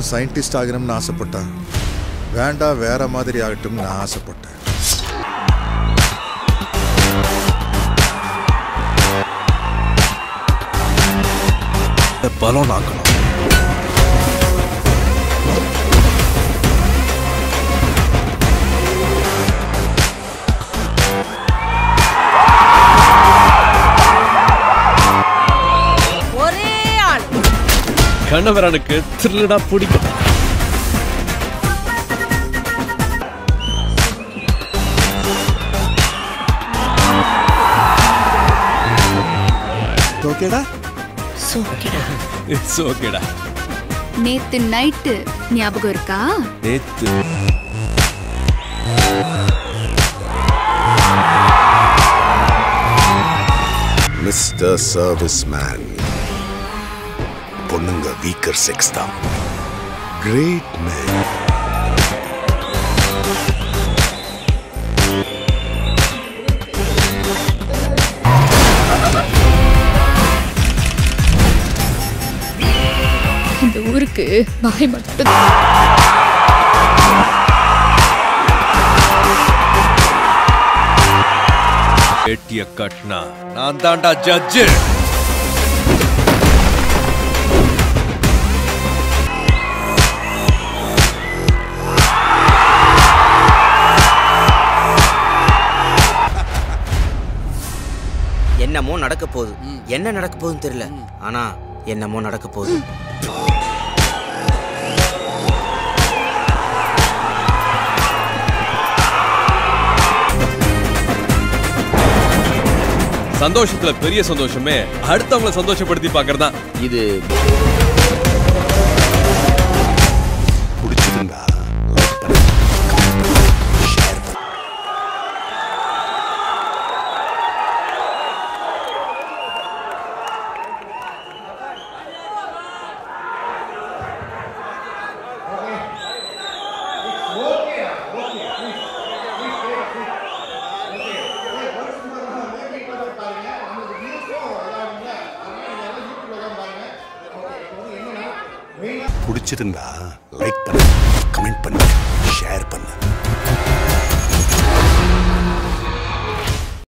அவன் சயின்டிஸ்ட் ஆகணும்னு ஆசைப்பட்டான் வேண்டாம் வேற மாதிரி ஆகட்டும்னு நான் ஆசைப்பட்டேன் பலம் ஆக்கணும் ஒரே ஆள் கணவரனுக்கு திருடா பிடிக்கும் ஓகேடா இட்ஸ் ஓகேடா நேத்து நைட்டு ஞாபகம் இருக்கா நேத்து மிஸ்டர் சர்வீஸ் மேன் பொண்ணுங்க வீக்கர் செக்ஸ் தான் கிரேட் மேன் இந்த ஊருக்கு வாய் மட்டும் வேட்டிய கட்டினா நான் தான்டா ஜட்ஜு என்னமோ நடக்க போகுது என்ன நடக்க போகுதுன்னு தெரியல ஆனா என்னமோ நடக்க போகுது சந்தோஷத்துல பெரிய சந்தோஷமே அடுத்தவங்கள சந்தோஷப்படுத்தி பாக்குறதா இது பிடிச்சிருந்தா லைக் பண்ணு comment பண்ணு, share பண்ணு. பிடிச்சிருந்தா லைக் பண்ணு கமெண்ட் பண்ணு ஷேர் பண்ணு